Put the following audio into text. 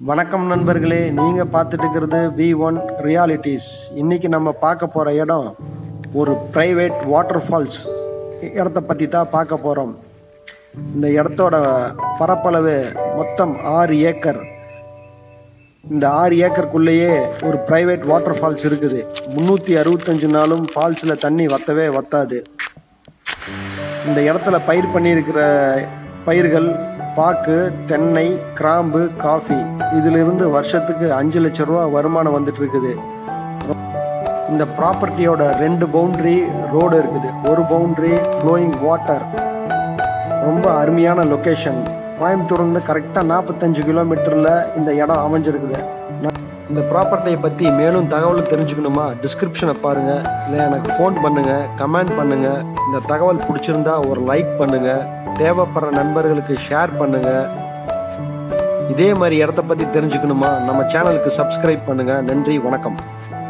வணக்கம் நண்பர்களே நீங்கள் பார்த்துட்டு இருக்கிறது வி ஒன் ரியாலிட்டிஸ் இன்னைக்கு நம்ம பார்க்க போகிற இடம் ஒரு ப்ரைவேட் வாட்டர் ஃபால்ஸ் இடத்த பற்றி தான் பார்க்க போகிறோம் இந்த இடத்தோட பரப்பளவு மொத்தம் ஆறு ஏக்கர் இந்த ஆறு ஏக்கருக்குள்ளேயே ஒரு ப்ரைவேட் வாட்டர் ஃபால்ஸ் இருக்குது முந்நூற்றி அறுபத்தஞ்சு நாளும் ஃபால்ஸில் தண்ணி வத்தவே வத்தாது இந்த இடத்துல பயிர் பண்ணியிருக்கிற பயிர்கள் பாக்கு தென்னை கிராம்பு காஃபி இதிலிருந்து வருஷத்துக்கு அஞ்சு லட்ச ரூபா வருமானம் வந்துட்டு இருக்குது இந்த ப்ராப்பர்ட்டியோட ரெண்டு பவுண்டரி ரோடு இருக்குது ஒரு பவுண்டரி ஃப்ளோயிங் வாட்டர் ரொம்ப அருமையான லொக்கேஷன் கோயம்புத்தூர்லேருந்து கரெக்டாக நாற்பத்தஞ்சு கிலோமீட்டரில் இந்த இடம் அமைஞ்சிருக்குது நான் இந்த ப்ராப்பர்ட்டியை பற்றி மேலும் தகவல் தெரிஞ்சுக்கணுமா டிஸ்கிரிப்ஷனை பாருங்கள் இல்லை எனக்கு ஃபோன் பண்ணுங்கள் கமெண்ட் பண்ணுங்கள் இந்த தகவல் பிடிச்சிருந்தா ஒரு லைக் பண்ணுங்கள் தேவைப்படுற நண்பர்களுக்கு ஷேர் பண்ணுங்கள் இதே மாதிரி இடத்த பற்றி தெரிஞ்சுக்கணுமா நம்ம சேனலுக்கு சப்ஸ்கிரைப் பண்ணுங்கள் நன்றி வணக்கம்